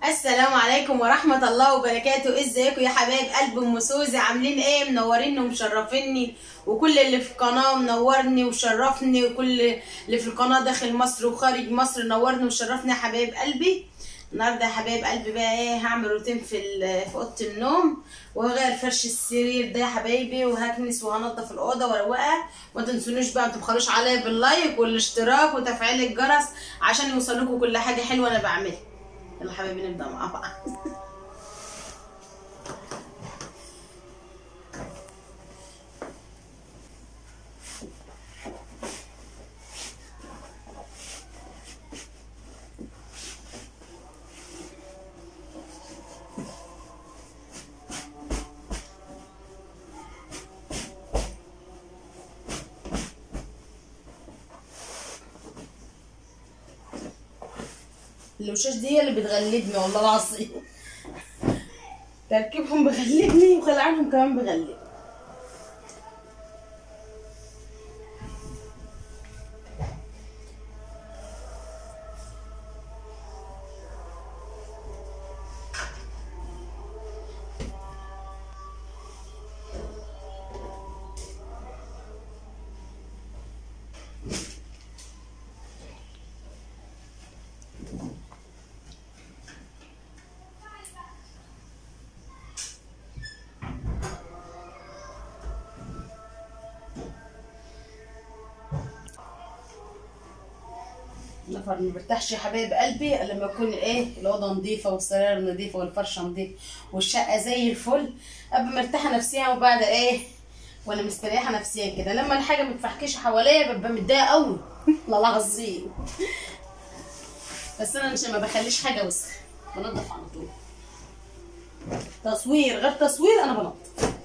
السلام عليكم ورحمة الله وبركاته ازيكم يا حبايب قلب ام سوزي عاملين ايه منوريني ومشرفيني وكل اللي في القناة منورني وشرفني وكل اللي في القناة داخل مصر وخارج مصر نورني وشرفني يا حبايب قلبي النهارده يا حبايب قلبي بقى ايه هعمل روتين في ال- في اوضه النوم وهغير فرش السرير ده يا حبايبي وهكنس وهنضف الاوضه واروقها وما تنسونوش بقى ما تبخلوش عليا باللايك والاشتراك وتفعيل الجرس عشان يوصلكوا كل حاجه حلوه انا بعملها يلا حبايبي نبدا مع بعض الوشاش دي هي اللي بتغلبني والله العظيم تركيبهم بغلبني وخلعانهم كمان بغلبني نفر ما برتاحش يا حبايب قلبي الا لما يكون ايه الاوضه نظيفه والسرير نظيفه والفرشه نظيف والشقه زي الفل ابقى مرتاحه نفسيا وبعد ايه وانا مستريحه نفسيا كده لما الحاجه متفحكشه حواليا ببقى متضايقه قوي والله العظيم بس انا مش ما بخليش حاجه وسخ بنضف على طول تصوير غير تصوير انا بنضف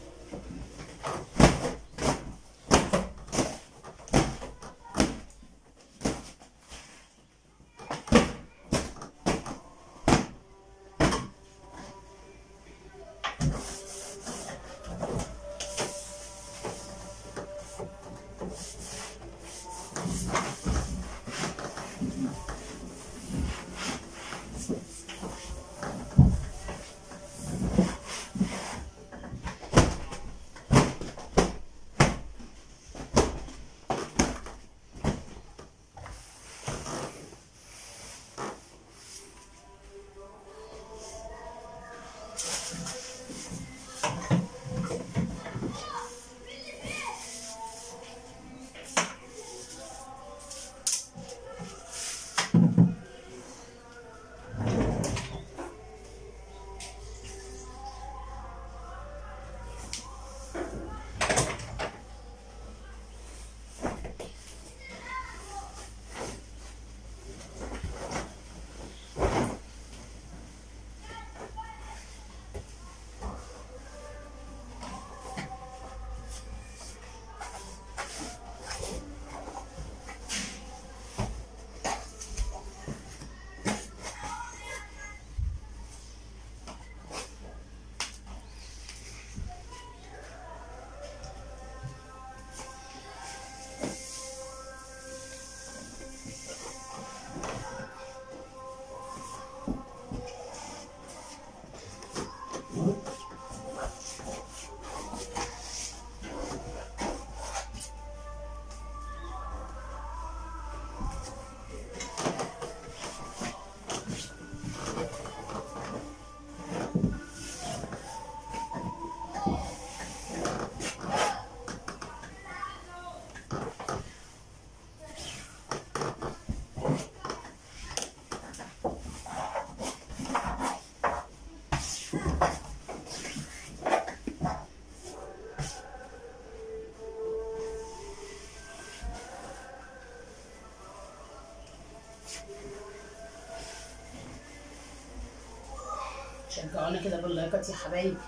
شجعونا كده باللايكات يا حبايبي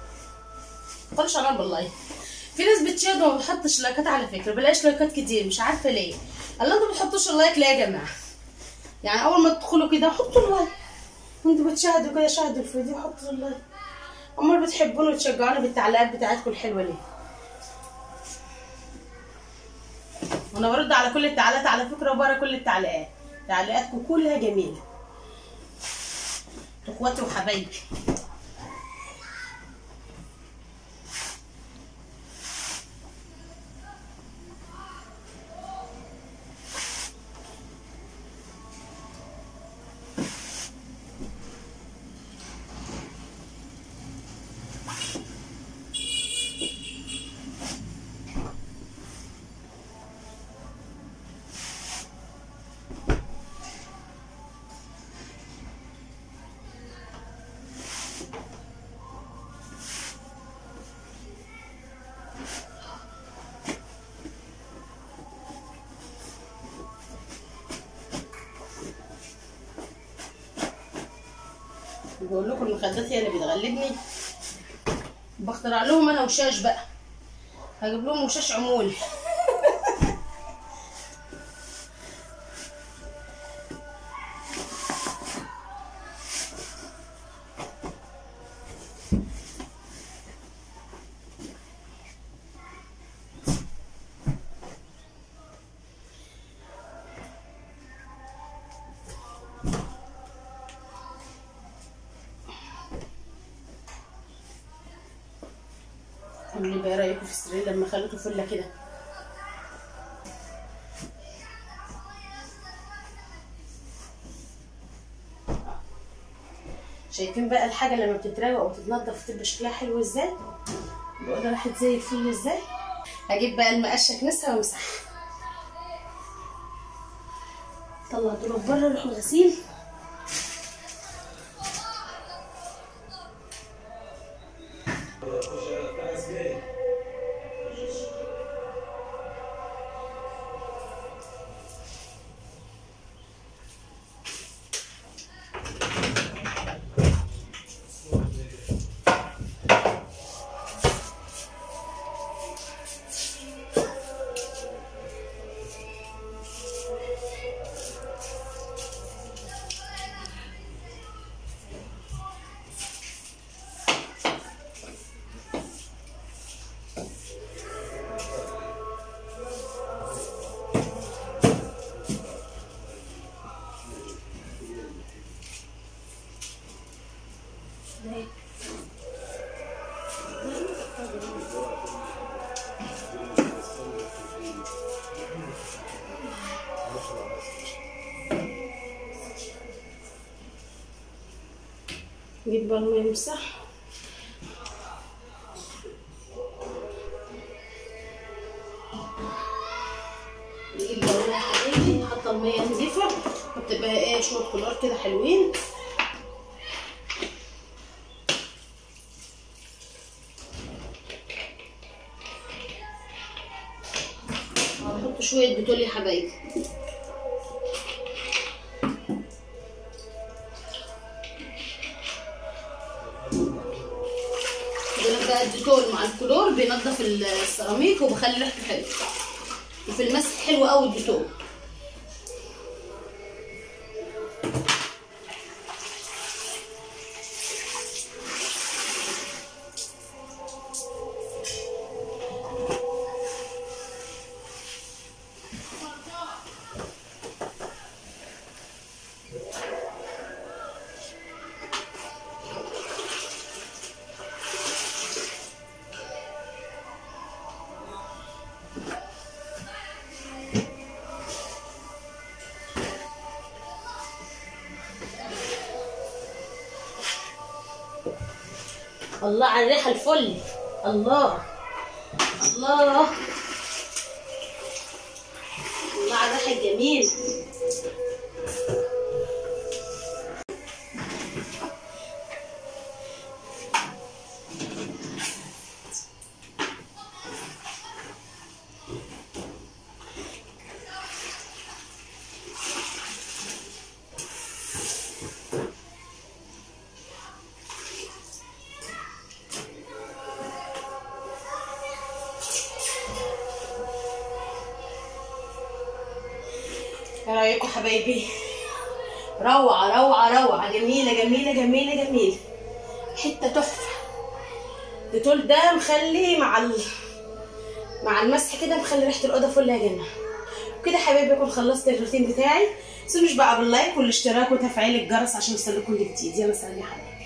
متقولش عليا باللايك في ناس بتشاهد وما بتحطش لايكات على فكره بلاقيش لايكات كتير مش عارفه ليه الله انتوا ما بتحطوش اللايك ليه يا جماعه يعني اول ما تدخلوا كده حطوا اللايك انتوا بتشاهدوا كده شاهدوا الفيديو حطوا اللايك امال بتحبوني وتشجعوني بالتعليقات بتاعتكم الحلوه ليه وانا برد على كل التعليقات على فكره وبقرا كل التعليقات تعليقاتكم كلها جميله اخواتي وحبايبي بقول لكم المخدات هي اللي بتغلبني بخترع لهم انا وشاش بقى هجيب لهم وشاش عمول قولوا لي بقى إيه رايكم في السرير لما خليته فله كده شايفين بقى الحاجه لما بتتراوق وتتنضف بتبقى شكلها حلو ازاي بقول راحت زي الفل ازاي هجيب بقى المقشه كنسها وامسحها طلع دول بره نروح الغسيل نجيب بقى الميه نمسح نجيب بقى الميه حبايبي حاطه الميه نضيفه وتبقى ايه شويه كلار كده حلوين هنحط شويه بتول يا حبايبي دول بقى الديتول مع الكلور بينضف السيراميك وبخلي ريحته حلوه وفي المسح حلو قوي الديتول الله على الريحه الفل الله الله الله على الريحه الجميل ايه رايكم حبايبي روعه روعه روعه جميله جميله جميله جميله حته تحفه الديتول ده مخلي مع ال... مع المسح كده مخلي ريحه الاوضه فل يا جماعه كده حبايبي اكون خلصت الروتين بتاعي تنسوش بقى باللايك والاشتراك وتفعيل الجرس عشان يوصلكم كل جديد يلا سلام يا حبايبي